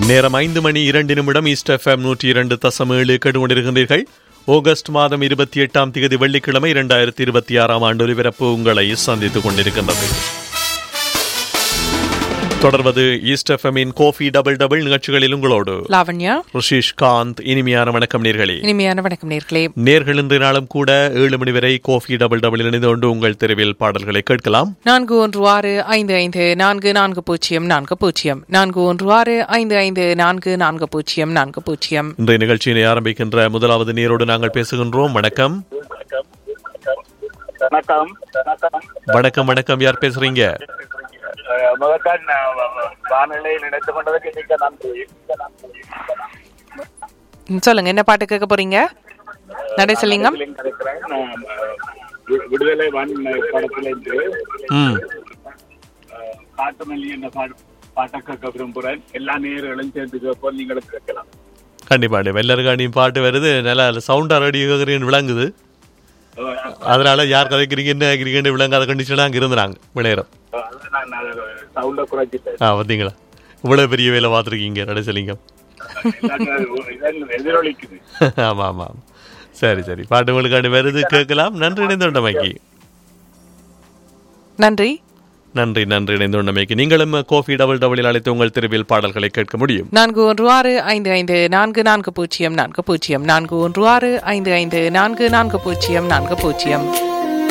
நேரம் ஐந்து மணி இரண்டு நிமிடம் ஈஸ்ட் எஃப்எம் நூற்றி இரண்டு தசம் ஏழு கேட்டுக்கொண்டிருக்கின்றீர்கள் ஆகஸ்ட் மாதம் இருபத்தி எட்டாம் தேதி வெள்ளிக்கிழமை இரண்டாயிரத்தி இருபத்தி ஆறாம் ஆண்டு ஒலிபரப்பு உங்களை சந்தித்துக் கொண்டிருக்கின்றது தொடர்வது ஈஸ்ட் எஃப்எம்மின் கோஃபி டபுள் டபுள் நிகழ்ச்சிகளில் உங்களோடு லாவண்யா ரிஷிஷ் காந்த் இனிமையான வணக்கம் நேர்களே இனிமையான வணக்கம் நேர்களே நேர்கள் இன்று நாளும் கூட ஏழு மணி வரை கோஃபி டபுள் டபுள் இணைந்து கொண்டு உங்கள் தெருவில் பாடல்களை கேட்கலாம் நான்கு ஒன்று ஆறு ஐந்து ஐந்து நான்கு நான்கு பூஜ்ஜியம் நான்கு பூஜ்ஜியம் நான்கு ஒன்று ஆறு ஐந்து ஐந்து நான்கு நான்கு பூஜ்ஜியம் நான்கு பூஜ்ஜியம் இன்றைய நிகழ்ச்சியினை ஆரம்பிக்கின்ற முதலாவது நேரோடு நாங்கள் பேசுகின்றோம் வணக்கம் வணக்கம் வணக்கம் வணக்கம் வணக்கம் யார் பேசுறீங்க அஹ் முதற்கண் அஹ், வானிலை நினைத்து கொண்டதுக்கு மிக்க நன்றி ம், சொல்லுங்க என்ன பாட்டு கேட்க போறீங்க நடைசலிங்கம் நான் கிடைக்கிறேன். நான், அஹ், வி- விடுதலை வான் படத்திலிருந்து ம் அஹ், காட்டுமல்லி என்ற பாட்டு பாட்டை கேட்க விரும்புகிறேன் எல்லா நேர்களும் சேர்ந்து கேட்போம் நீங்களும் கேட்கலாம் கண்டிப்பா எல்லாருக்காண்டியும் பாட்டு வருது நல்லா சவுண்டா ரெடி கேட்குறீங்கன்னு விளங்குது அஹ், அதனால யார் கதைக்கிறீங்க என்ன கேட்குறீங்கன்னு விளங்காத கண்டிஷனாக அங்கே இருந்தாங்க விளையிறோம் அதான் நான் சவுண்டை குறைச்சிட்டேன் ஆ பார்த்தீங்களா இவ்வளோ பெரிய வேலை பார்த்துருக்கீங்க நடைசலிங்கம் இதான் எதிரொலிக்குது ஆமாம் ஆமாம் சரி சரி பாட்டு உங்களுக்காண்டி வருது கேட்கலாம் நன்றி இணைந்துள்ளமைக்கு நன்றி நன்றி நன்றி இணைந்துள்ளமைக்கு நீங்களும் கோஃபி டபுள் டபுளில் அழைத்து உங்கள் தெருவில் பாடல்களை கேட்க முடியும் நான்கு ஒன்று ஆறு ஐந்து ஐந்து நான்கு நான்கு பூஜ்ஜியம் நான்கு பூஜ்ஜியம் நான்கு ஒன்று ஆறு ஐந்து ஐந்து நான்கு நான்கு பூஜ்ஜியம் நான்கு பூஜ்ஜியம்